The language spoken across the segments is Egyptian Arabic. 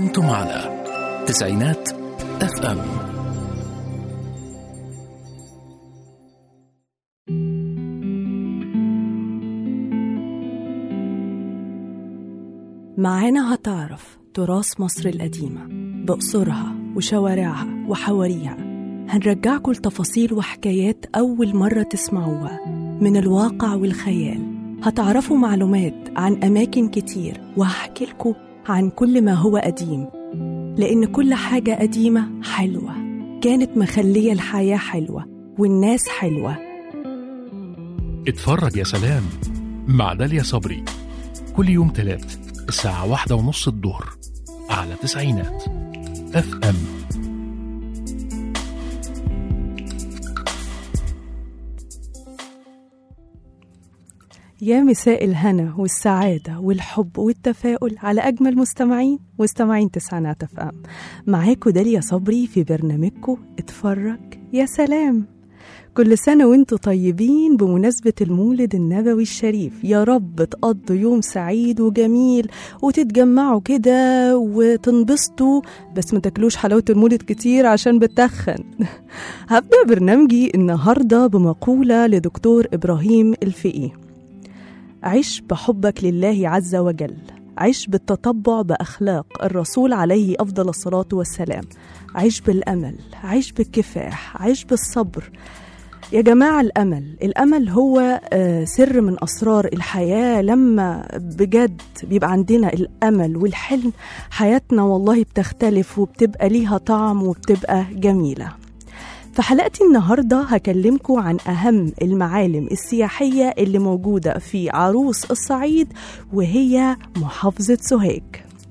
أنتم على تسعينات اف ام معانا هتعرف تراث مصر القديمة بقصرها وشوارعها وحواريها هنرجعكم لتفاصيل وحكايات أول مرة تسمعوها من الواقع والخيال هتعرفوا معلومات عن أماكن كتير وهحكي لكم عن كل ما هو قديم لأن كل حاجة قديمة حلوة كانت مخلية الحياة حلوة والناس حلوة اتفرج يا سلام مع داليا صبري كل يوم تلات الساعة واحدة ونص الظهر على تسعينات اف ام يا مساء الهنا والسعادة والحب والتفاؤل على أجمل مستمعين مستمعين تسعينات اف ام معاكم داليا صبري في برنامجكم اتفرج يا سلام كل سنة وانتم طيبين بمناسبة المولد النبوي الشريف يا رب تقضوا يوم سعيد وجميل وتتجمعوا كده وتنبسطوا بس ما تاكلوش حلاوة المولد كتير عشان بتخن هبدأ برنامجي النهاردة بمقولة لدكتور إبراهيم الفقي عش بحبك لله عز وجل عش بالتطبع بأخلاق الرسول عليه أفضل الصلاة والسلام عش بالأمل عش بالكفاح عش بالصبر يا جماعة الأمل الأمل هو آه، سر من أسرار الحياة لما بجد بيبقى عندنا الأمل والحلم حياتنا والله بتختلف وبتبقى ليها طعم وبتبقى جميلة في حلقتي النهاردة هكلمكم عن أهم المعالم السياحية اللي موجودة في عروس الصعيد وهي محافظة سوهاج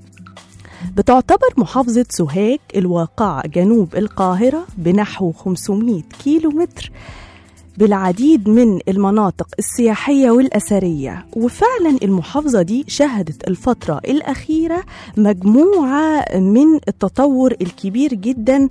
بتعتبر محافظة سوهاج الواقعة جنوب القاهرة بنحو 500 كيلو متر بالعديد من المناطق السياحية والأثرية وفعلا المحافظة دي شهدت الفترة الأخيرة مجموعة من التطور الكبير جدا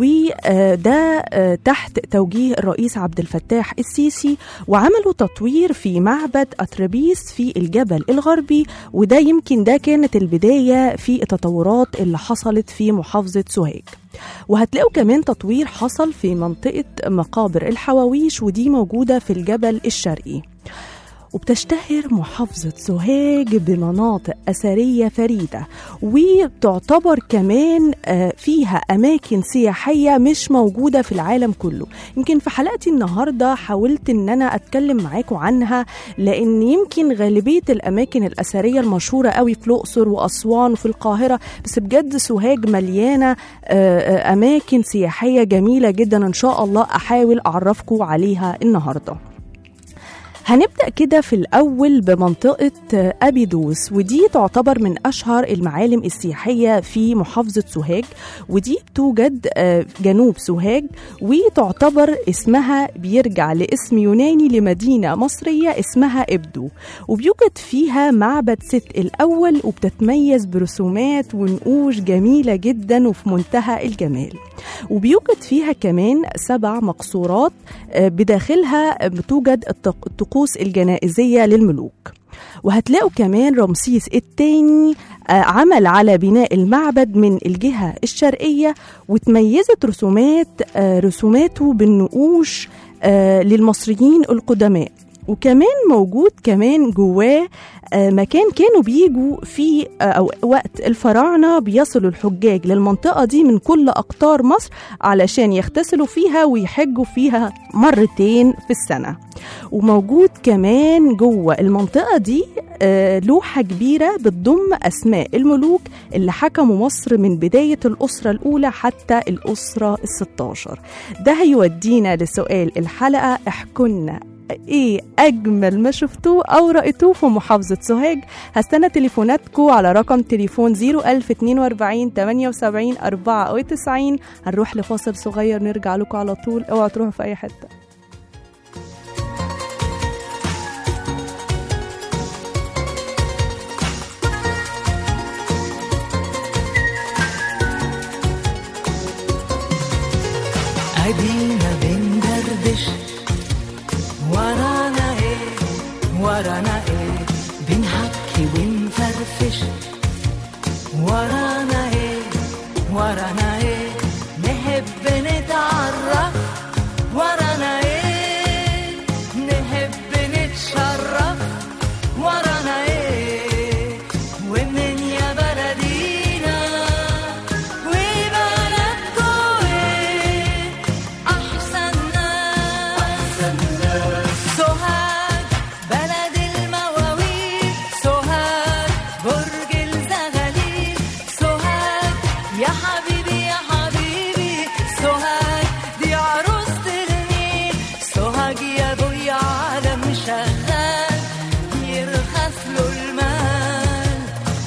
وده تحت توجيه الرئيس عبد الفتاح السيسي وعملوا تطوير في معبد أتربيس في الجبل الغربي وده يمكن ده كانت البداية في التطورات اللي حصلت في محافظة سوهاج وهتلاقوا كمان تطوير حصل في منطقة مقابر الحواويش ودي موجودة في الجبل الشرقي وبتشتهر محافظة سوهاج بمناطق أثرية فريدة وتعتبر كمان آه، فيها أماكن سياحية مش موجودة في العالم كله يمكن في حلقتي النهاردة حاولت أن أنا أتكلم معاكم عنها لأن يمكن غالبية الأماكن الأثرية المشهورة قوي في الأقصر وأسوان وفي القاهرة بس بجد سوهاج مليانة آه، آه، أماكن سياحية جميلة جدا إن شاء الله أحاول أعرفكم عليها النهارده هنبدأ كده في الأول بمنطقة أبيدوس ودي تعتبر من أشهر المعالم السياحية في محافظة سوهاج ودي بتوجد آه، جنوب سوهاج وتعتبر اسمها بيرجع لاسم يوناني لمدينة مصرية اسمها إبدو وبيوجد فيها معبد ست الأول وبتتميز برسومات ونقوش جميلة جدا وفي منتهى الجمال وبيوجد فيها كمان سبع مقصورات آه، بداخلها بتوجد الطق- الطقوس الجنائزية للملوك وهتلاقوا كمان رمسيس الثاني عمل على بناء المعبد من الجهة الشرقية وتميزت رسومات آه، رسوماته بالنقوش آه، للمصريين القدماء وكمان موجود كمان جواه آه، مكان كانوا بيجوا فيه آه، أو وقت الفراعنة بيصلوا الحجاج للمنطقة دي من كل أقطار مصر علشان يغتسلوا فيها ويحجوا فيها مرتين في السنة وموجود كمان جوه المنطقة دي آه، لوحة كبيرة بتضم أسماء الملوك اللي حكموا مصر من بداية الأسرة الأولى حتى الأسرة الستاشر ده هيودينا لسؤال الحلقة احكولنا ايه اجمل ما شفتوه او رايتوه في محافظه سوهاج هستنى تليفوناتكم على رقم تليفون 01042 78 94 هنروح لفاصل صغير نرجع لكم على طول اوعوا تروحوا في اي حته ادينا بندردش ورانا ايه ورانا ايه بنحكي ونفرفش ورانا ايه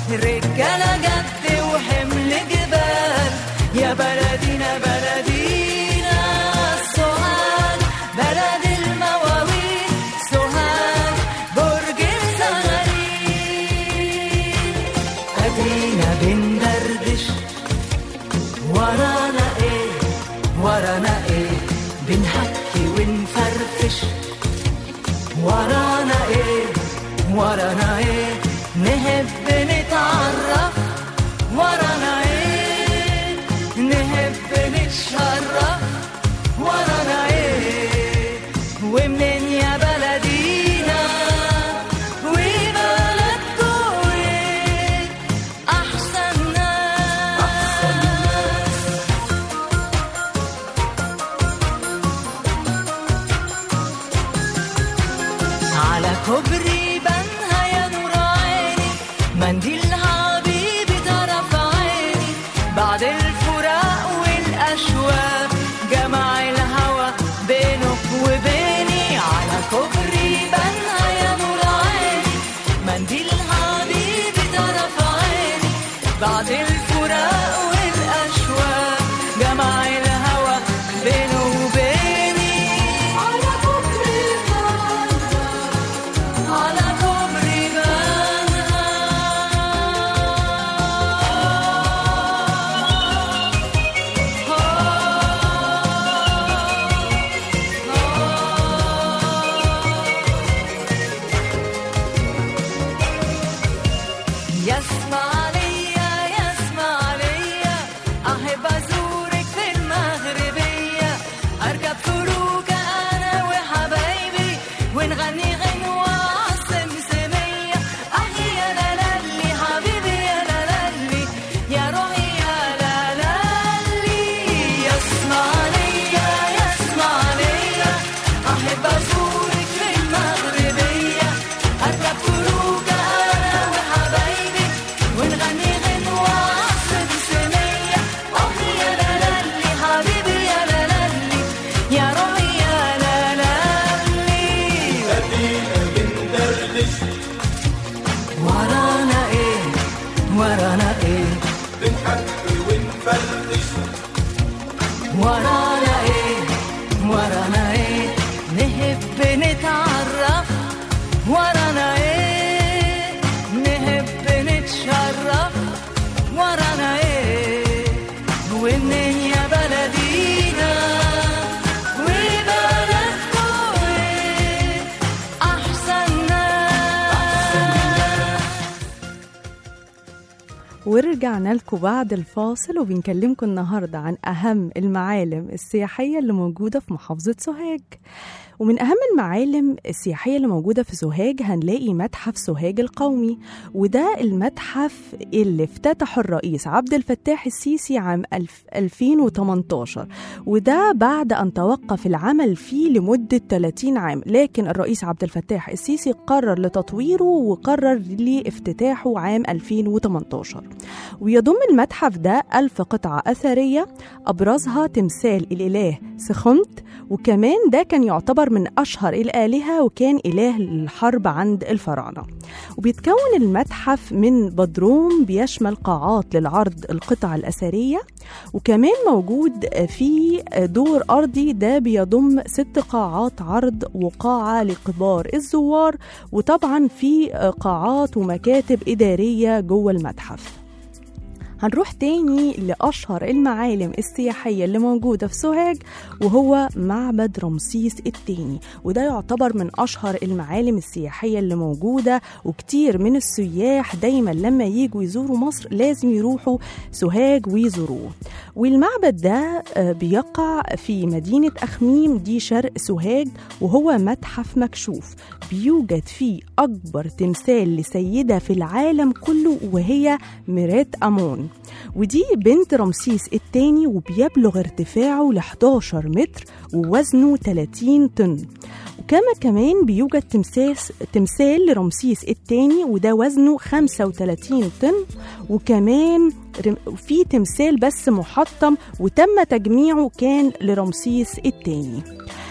رجالة جد وحمل جبال يا بلدينا بلدينا سوهاج بلد المواويل سوهاج برج الزغاليل أدينا بندردش ورانا ايه ورانا ايه بنحكي ونفرفش ورانا ايه ورانا ايه نحب نتعرف ورانا ايه نحب نتشرف ورانا ايه ومنين يا بلدينا وبلدكوا ايه احسن ناس على كوبري بنها يا نور عيني منديل حبيبي طرف عيني بعد الفراق والأشواق جمع الهوى بينك وبيني على كوبري بنها يا نور عيني منديل حبيبي طرف عيني بعد الفراق والأشواق جمع الهوى بينه وبيني على كوبري بنها على كوبري يسمع ليا يسمع ليا أحب أزورك في المغربية أركب فروكة أنا وحبايبي ونغني غنوة عالسمسمية أحي يا لالي حبيبي يا لالي يا روحي يا لالي يسمع ليا يسمع ليا أحب أزورك في المغربية أركب فروكة أنا وحبايبي ونغني غنوة عالسمسمية أحي يا لالي حبيبي يا لالي يا روحي يا لالي ورانا ايه ورانا ايه بنحكي ونفرفش ورانا ايه ورانا ايه نحب نتعرف ورانا ايه نحب نتشرف ورانا ايه ومنين يا بلدينا وبلدكوا ايه احسن ناس ورجعنا لكم بعد الفاصل وبنكلمكم النهاردة عن أهم المعالم السياحية اللي موجودة في محافظة سوهاج ومن أهم المعالم السياحية اللي موجودة في سوهاج هنلاقي متحف سوهاج القومي وده المتحف اللي افتتحه الرئيس عبد الفتاح السيسي عام الف- 2018 وده بعد أن توقف العمل فيه لمدة 30 عام لكن الرئيس عبد الفتاح السيسي قرر لتطويره وقرر لافتتاحه عام 2018 ويضم المتحف ده ألف قطعة أثرية أبرزها تمثال الإله سخمت وكمان ده كان يعتبر من أشهر الآلهة وكان إله الحرب عند الفراعنة وبيتكون المتحف من بدروم بيشمل قاعات للعرض القطع الأثرية وكمان موجود في دور أرضي ده بيضم ست قاعات عرض وقاعة لكبار الزوار وطبعا في قاعات ومكاتب إدارية جوه المتحف هنروح تاني لأشهر المعالم السياحية اللي موجودة في سوهاج وهو معبد رمسيس التاني وده يعتبر من أشهر المعالم السياحية اللي موجودة وكتير من السياح دايما لما يجوا يزوروا مصر لازم يروحوا سوهاج ويزوروه والمعبد ده آه، بيقع في مدينة أخميم دي شرق سوهاج وهو متحف مكشوف بيوجد فيه أكبر تمثال لسيدة في العالم كله وهي ميرات أمون ودي بنت رمسيس الثاني وبيبلغ ارتفاعه ل 11 متر ووزنه 30 طن وكما كمان بيوجد تمثال تمثال لرمسيس الثاني وده وزنه 35 طن وكمان رم- في تمثال بس محطم وتم تجميعه كان لرمسيس الثاني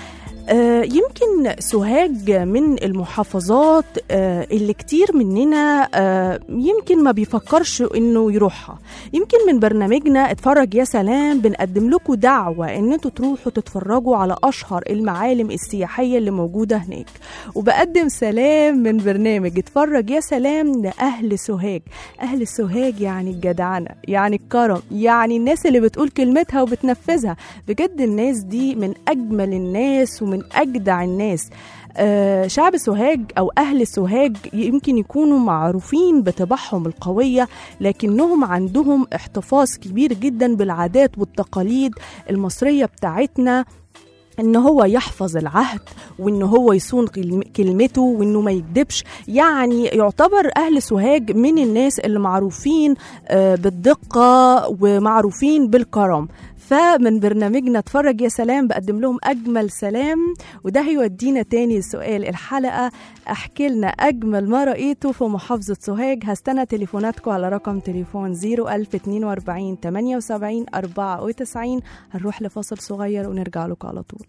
آه، يمكن سوهاج من المحافظات آه، اللي كتير مننا آه، يمكن ما بيفكرش انه يروحها يمكن من برنامجنا اتفرج يا سلام بنقدم لكم دعوة ان انتوا تروحوا تتفرجوا على اشهر المعالم السياحية اللي موجودة هناك وبقدم سلام من برنامج اتفرج يا سلام لأهل سوهاج أهل سوهاج يعني الجدعنة يعني الكرم يعني الناس اللي بتقول كلمتها وبتنفذها بجد الناس دي من أجمل الناس ومن أجدع الناس آه، شعب سوهاج أو أهل سوهاج يمكن يكونوا معروفين بطباعهم القوية لكنهم عندهم احتفاظ كبير جدا بالعادات والتقاليد المصرية بتاعتنا ان هو يحفظ العهد وان هو يصون كلم- كلمته وانه ما يكذبش يعني يعتبر اهل سوهاج من الناس اللي معروفين آه، بالدقه ومعروفين بالكرم فمن برنامجنا اتفرج يا سلام بقدم لهم اجمل سلام وده هيودينا تاني لسؤال الحلقه احكي لنا اجمل ما رايته في محافظه سوهاج هستنى تليفوناتكم على رقم تليفون 01042 78 94 هنروح لفاصل صغير ونرجع لكم على طول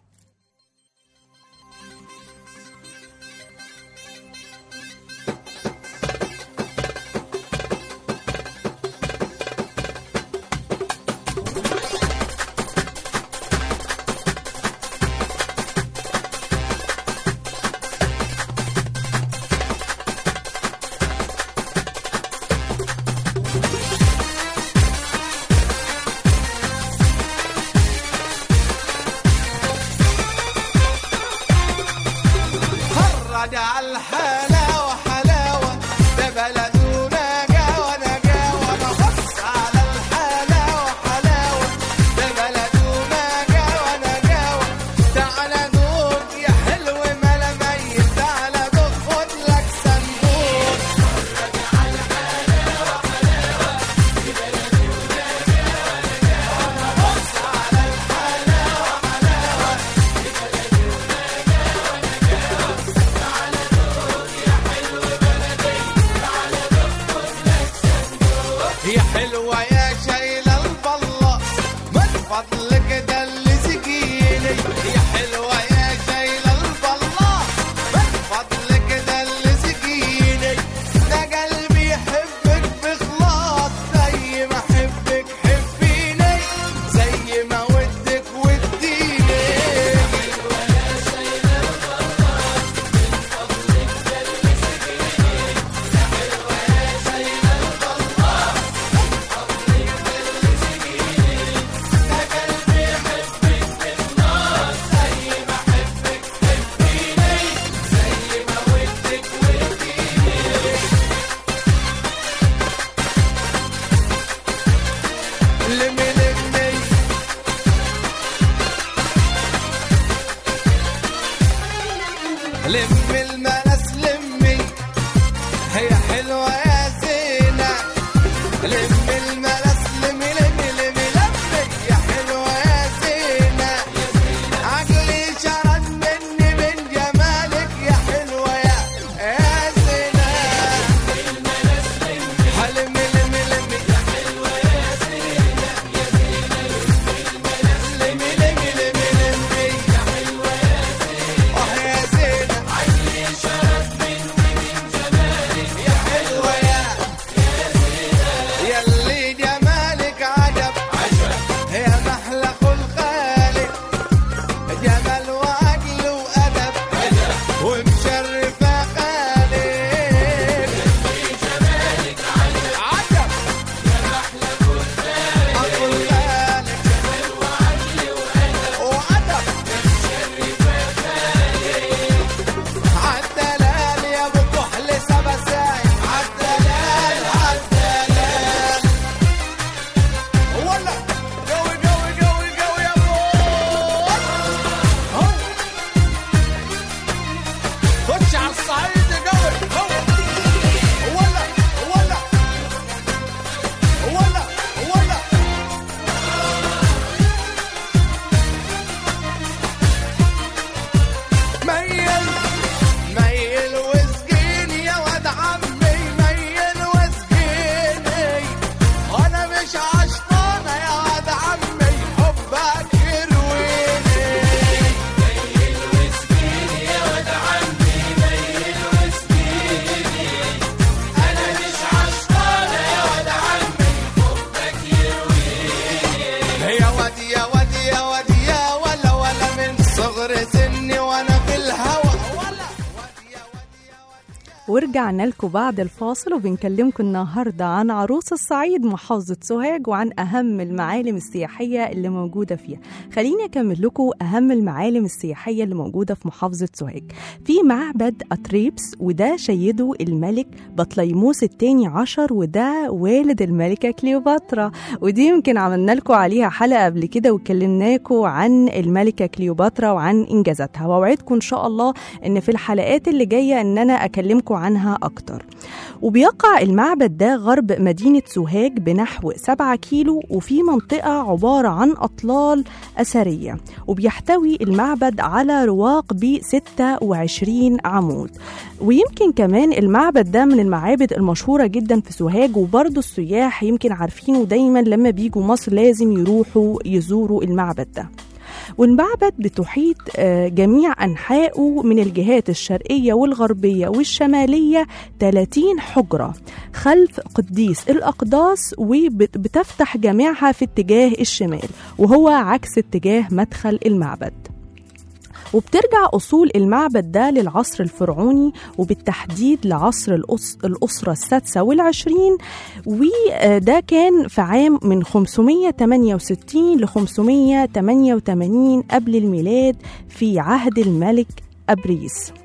فرج على الحلاوة حلاوة ده بلدونا جاوة نجاوة ببص على الحلاوة حلاوة ده بلدونا جاوة نجاوة تعالى دوق يا حلو ملا ميت تعالى دوق خد لك صندوق يا حلوة يا شايلة البلة من فضلك ده اللي سقيني يا حلوة يا شايلة البلة من فضلك ده اللي سقيني ده قلبي يحبك بخلاص زي ما احبك حبيني زي ما ودك وديني لمي لمي لمي الملس لمي هي حلوة يا زينة لمي الملس لمي لمي لمي لمي يا حلوة يا زينة عقلي شرد مني من جمالك يا حلوة يا يا زينة حلمي لمي لمي يا حلوة يا زينة يا زينة لمي لمي لمي لمي يا حلوة يا زينة اه يا زينة عقلي شرد مني من جمالك يا حلوة يا يا ورجعنا لكم بعد الفاصل وبنكلمكم النهارده عن عروس الصعيد محافظة سوهاج وعن أهم المعالم السياحية اللي موجودة فيها. خليني أكمل لكم أهم المعالم السياحية اللي موجودة في محافظة سوهاج. في معبد أتريبس وده شيده الملك بطليموس الثاني عشر وده والد الملكة كليوباترا ودي يمكن عملنا لكم عليها حلقة قبل كده وكلمناكم عن الملكة كليوباترا وعن إنجازاتها وأوعدكم إن شاء الله إن في الحلقات اللي جاية إن أنا أكلمكم عنها أكتر وبيقع المعبد ده غرب مدينة سوهاج بنحو 7 كيلو وفي منطقة عبارة عن أطلال أثرية وبيحتوي المعبد على رواق ب 26 عمود ويمكن كمان المعبد ده من المعابد المشهورة جدا في سوهاج وبرضه السياح يمكن عارفينه دايما لما بيجوا مصر لازم يروحوا يزوروا المعبد ده والمعبد بتحيط آه، جميع أنحائه من الجهات الشرقية والغربية والشمالية 30 حجرة خلف قديس الأقداس وبتفتح جميعها في اتجاه الشمال وهو عكس اتجاه مدخل المعبد وبترجع أصول المعبد ده للعصر الفرعوني وبالتحديد لعصر الأس... الأسرة السادسة والعشرين وده كان في عام من 568 ل 588 قبل الميلاد في عهد الملك أبريس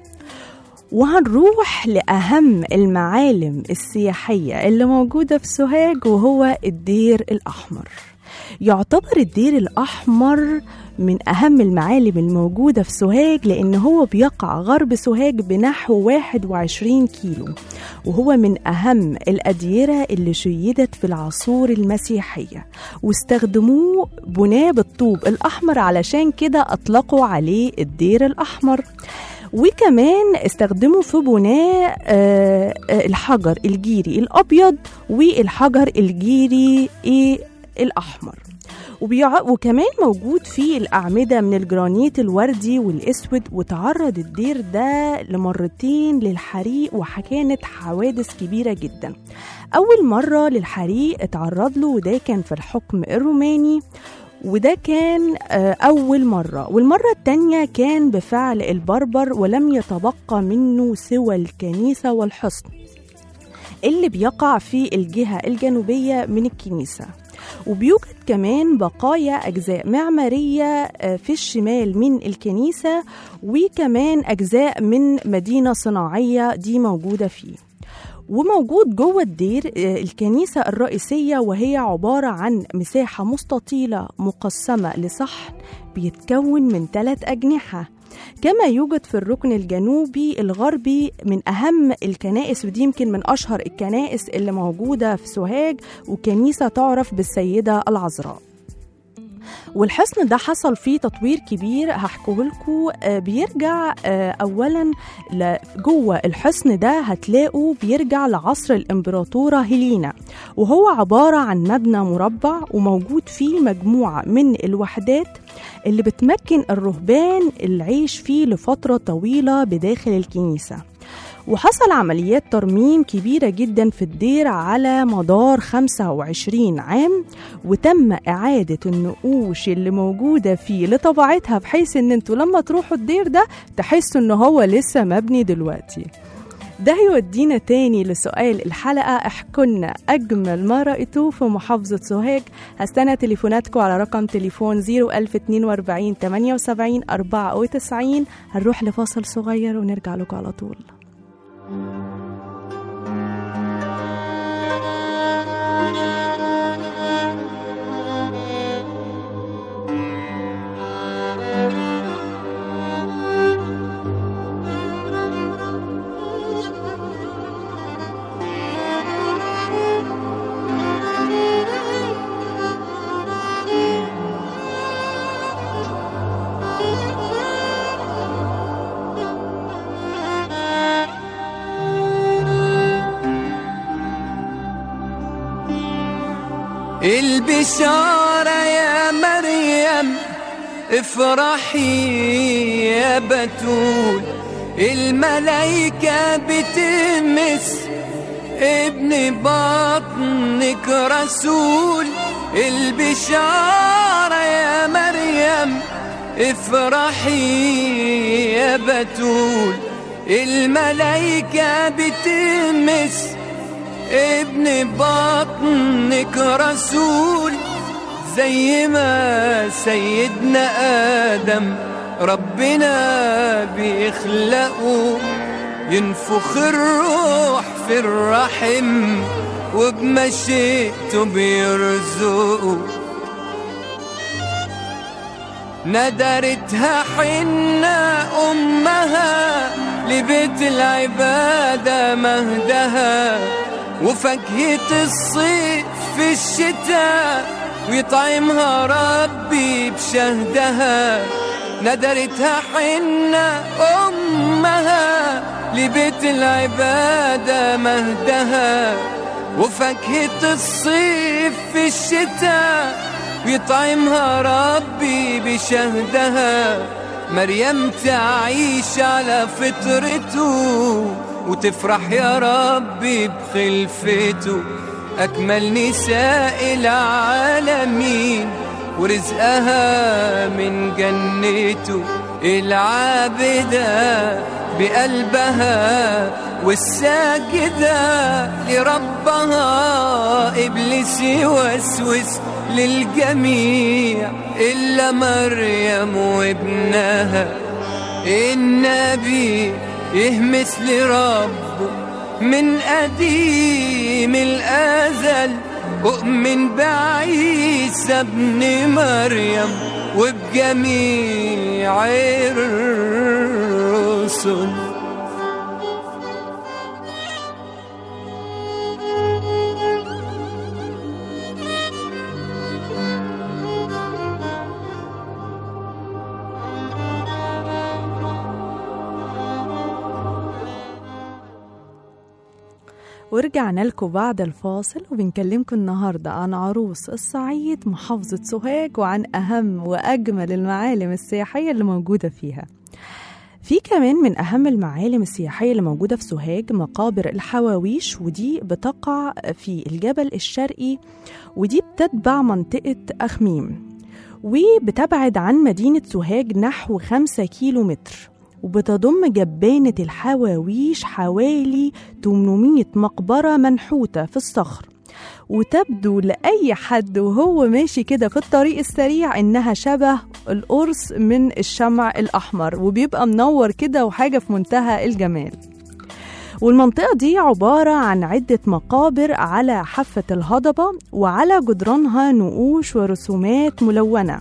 وهنروح لأهم المعالم السياحية اللي موجودة في سوهاج وهو الدير الأحمر يعتبر الدير الأحمر من أهم المعالم الموجودة في سوهاج لأن هو بيقع غرب سوهاج بنحو 21 كيلو وهو من أهم الأديرة اللي شيدت في العصور المسيحية واستخدموه بناء بالطوب الأحمر علشان كده أطلقوا عليه الدير الأحمر وكمان استخدموا في بناء آه، آه، الحجر الجيري الأبيض والحجر الجيري إيه الأحمر وبيع... وكمان موجود فيه الأعمدة من الجرانيت الوردي والأسود وتعرض الدير ده لمرتين للحريق وكانت حوادث كبيرة جدا أول مرة للحريق اتعرض له وده كان في الحكم الروماني وده كان آه، أول مرة والمرة التانية كان بفعل البربر ولم يتبقى منه سوى الكنيسة والحصن اللي بيقع في الجهة الجنوبية من الكنيسة وبيوجد كمان بقايا أجزاء معمارية آه، في الشمال من الكنيسة وكمان أجزاء من مدينة صناعية دي موجودة فيه وموجود جوه الدير آه، الكنيسة الرئيسية وهي عبارة عن مساحة مستطيلة مقسمة لصحن بيتكون من ثلاث أجنحة كما يوجد في الركن الجنوبي الغربي من أهم الكنائس ودي يمكن من أشهر الكنائس اللي موجودة في سوهاج وكنيسة تعرف بالسيدة العذراء والحصن ده حصل فيه تطوير كبير هحكيه لكم بيرجع آه، اولا ل- جوه الحصن ده هتلاقوا بيرجع لعصر الامبراطوره هيلينا وهو عباره عن مبنى مربع وموجود فيه مجموعه من الوحدات اللي بتمكن الرهبان العيش فيه لفتره طويله بداخل الكنيسه وحصل عمليات ترميم كبيرة جدا في الدير على مدار 25 عام وتم إعادة النقوش اللي موجودة فيه لطبيعتها بحيث إن انتوا لما تروحوا الدير ده تحسوا إن هو لسه مبني دلوقتي ده هيودينا تاني لسؤال الحلقة احكوا لنا أجمل ما رأيتوه في محافظة سوهاج هستنى تليفوناتكم على رقم تليفون 01042 78 94 هنروح لفاصل صغير ونرجع لكم على طول البشارة يا مريم افرحي يا بتول الملايكة بتمس ابن بطنك رسول البشارة يا مريم افرحي يا بتول الملايكة بتمس ابن بطنك رسول زي ما سيدنا آدم ربنا بيخلقه ينفخ الروح في الرحم وبمشيئته بيرزقه ندرتها حنة أمها لبيت العبادة مهدها وفاكهة الصيف في الشتاء ويطعمها ربي بشهدها ندرتها حنة أمها لبيت العبادة مهدها وفاكهة الصيف في الشتاء ويطعمها ربي بشهدها مريم تعيش على فطرته وتفرح يا ربي بخلفته أكمل نساء العالمين ورزقها من جنته العابدة بقلبها والساجدة لربها إبليس يوسوس للجميع إلا مريم وابنها النبي يهمس لربه من قديم الأزل أؤمن بعيسى ابن مريم وبجميع الرسل ورجعنا لكم بعد الفاصل وبنكلمكم النهاردة عن عروس الصعيد محافظة سوهاج وعن أهم وأجمل المعالم السياحية اللي موجودة فيها في كمان من أهم المعالم السياحية اللي موجودة في سوهاج مقابر الحواويش ودي بتقع في الجبل الشرقي ودي بتتبع منطقة أخميم وبتبعد عن مدينة سوهاج نحو خمسة كيلو متر وبتضم جبانة الحواويش حوالي 800 مقبرة منحوتة في الصخر وتبدو لأي حد وهو ماشي كده في الطريق السريع إنها شبه القرص من الشمع الأحمر وبيبقى منور كده وحاجة في منتهى الجمال والمنطقة دي عبارة عن عدة مقابر على حافة الهضبة وعلى جدرانها نقوش ورسومات ملونة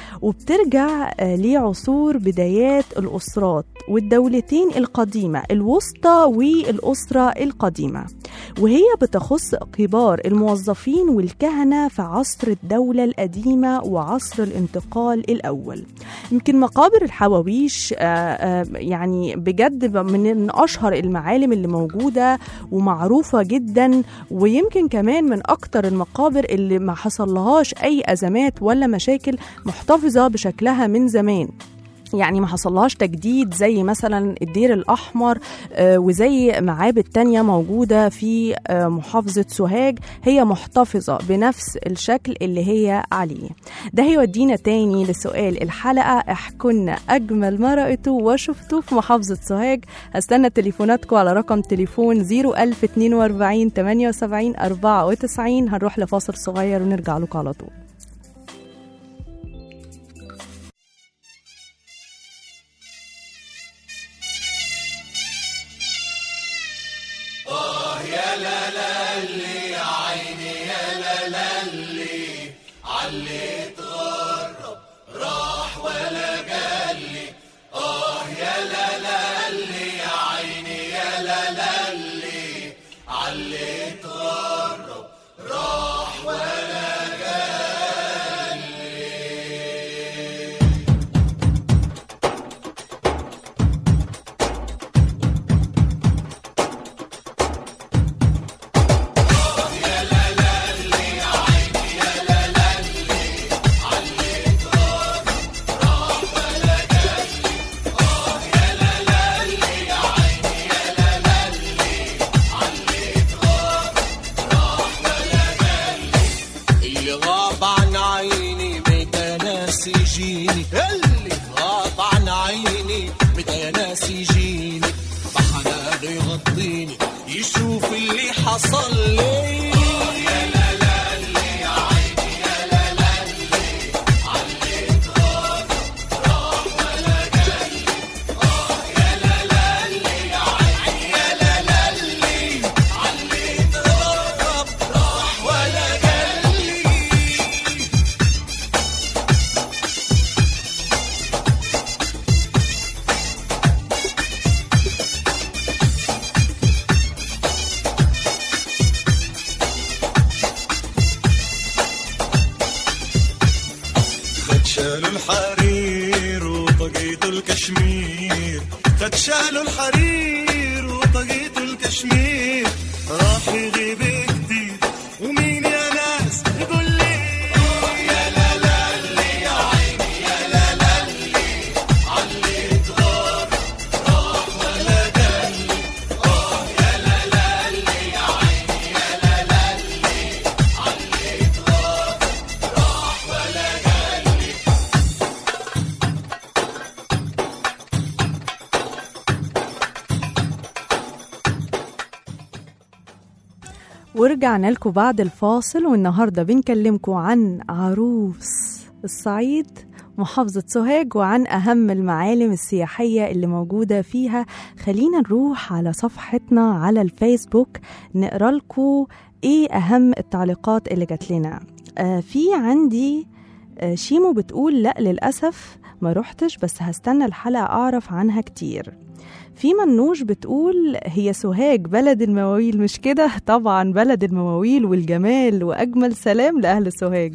وبترجع آه، لعصور بدايات الأسرات والدولتين القديمة الوسطى والأسرة القديمة وهي بتخص كبار الموظفين والكهنة في عصر الدولة القديمة وعصر الانتقال الأول يمكن مقابر الحواويش آه، آه، يعني بجد من أشهر المعالم اللي موجودة ومعروفة جدا ويمكن كمان من أكتر المقابر اللي ما حصلهاش أي أزمات ولا مشاكل محتفظة بشكلها من زمان يعني ما حصلهاش تجديد زي مثلا الدير الأحمر آه، وزي معابد تانية موجودة في آه، محافظة سوهاج هي محتفظة بنفس الشكل اللي هي عليه ده هيودينا تاني لسؤال الحلقة احكولنا أجمل ما رأيتوا وشفتوا في محافظة سوهاج هستنى تليفوناتكم على رقم تليفون 01042 78 94 هنروح لفاصل صغير ونرجع لكم على طول اللي غاب عن عيني متى ناس يجيني اللي غاب عن عيني متى ناس يجيني شالوا الحرير وطقيتوا الكشمير خد شالوا الحرير وطقيتوا الكشمير راح يغيب كتير ومين يا ناس يقول لي يا لا لا لي يا عيني يا لا لا لي علي تغار راح ولا قال لي اه يا لا لا لي يا عيني يا لا لا لي علي تغار راح ولا قال لي ورجعنا لكم بعد الفاصل والنهارده بنكلمكم عن عروس الصعيد محافظة سوهاج وعن أهم المعالم السياحية اللي موجودة فيها خلينا نروح على صفحتنا على الفيسبوك نقرا لكم إيه أهم التعليقات اللي جات لنا آه في عندي آه شيمو بتقول لا للأسف ما روحتش بس هستنى الحلقة أعرف عنها كتير في منوش بتقول هي سوهاج بلد المواويل مش كده طبعا بلد المواويل والجمال وأجمل سلام لأهل سوهاج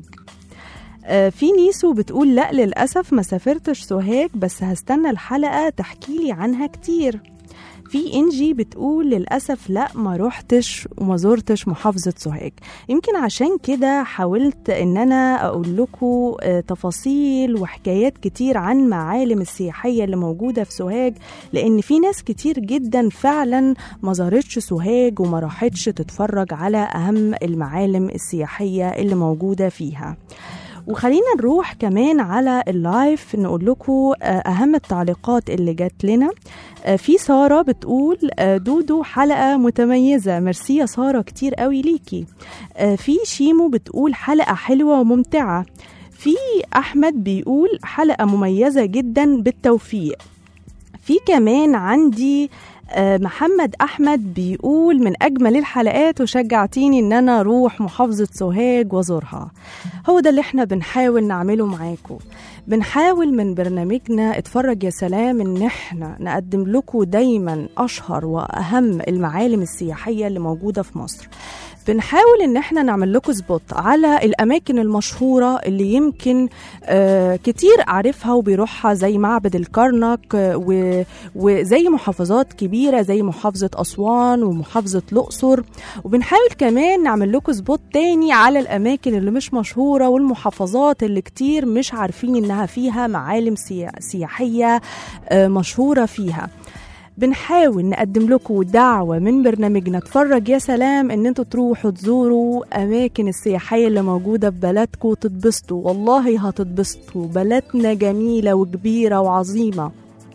آه، في نيسو بتقول لا للأسف ما سافرتش سوهاج بس هستنى الحلقة تحكي لي عنها كتير في انجي بتقول للأسف لا ما روحتش وما زرتش محافظة سوهاج يمكن عشان كده حاولت ان انا اقول لكم آه، تفاصيل وحكايات كتير عن معالم السياحية اللي موجودة في سوهاج لان في ناس كتير جدا فعلا ما زارتش سوهاج وما راحتش تتفرج على اهم المعالم السياحية اللي موجودة فيها وخلينا نروح كمان على اللايف نقول لكم اهم التعليقات اللي جات لنا آه، في ساره بتقول آه، دودو حلقه متميزه ميرسي يا ساره كتير قوي ليكي آه، في شيمو بتقول حلقه حلوه وممتعه في احمد بيقول حلقه مميزه جدا بالتوفيق في كمان عندي آه، محمد احمد بيقول من اجمل الحلقات وشجعتيني ان انا اروح محافظه سوهاج وازورها هو ده اللي احنا بنحاول نعمله معاكم بنحاول من برنامجنا اتفرج يا سلام ان احنا نقدم لكم دايما اشهر واهم المعالم السياحيه اللي موجوده في مصر بنحاول ان احنا نعمل لكم سبوت على الاماكن المشهوره اللي يمكن آه كتير عارفها وبيروحها زي معبد الكرنك آه، و- وزي محافظات كبيره زي محافظه اسوان ومحافظه الاقصر وبنحاول كمان نعمل لكم سبوت تاني على الاماكن اللي مش مشهوره والمحافظات اللي كتير مش عارفين انها فيها معالم سيا- سياحيه آه، مشهوره فيها بنحاول نقدم لكم دعوة من برنامجنا اتفرج يا سلام ان انتوا تروحوا تزوروا اماكن السياحية اللي موجودة في بلدكم وتتبسطوا والله هتتبسطوا بلدنا جميلة وكبيرة وعظيمة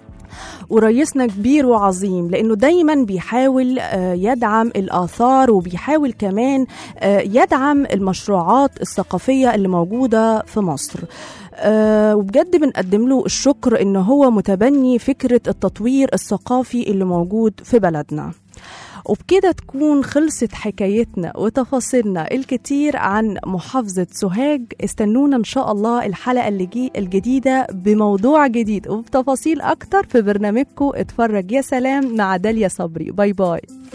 ورئيسنا كبير وعظيم لانه دايما بيحاول آه، يدعم الاثار وبيحاول كمان آه، يدعم المشروعات الثقافيه اللي موجوده في مصر آه، وبجد بنقدم له الشكر ان هو متبني فكره التطوير الثقافي اللي موجود في بلدنا وبكده تكون خلصت حكايتنا وتفاصيلنا الكتير عن محافظة سوهاج استنونا إن شاء الله الحلقة اللي جي الجديدة بموضوع جديد وبتفاصيل أكتر في برنامجكم اتفرج يا سلام مع داليا صبري باي باي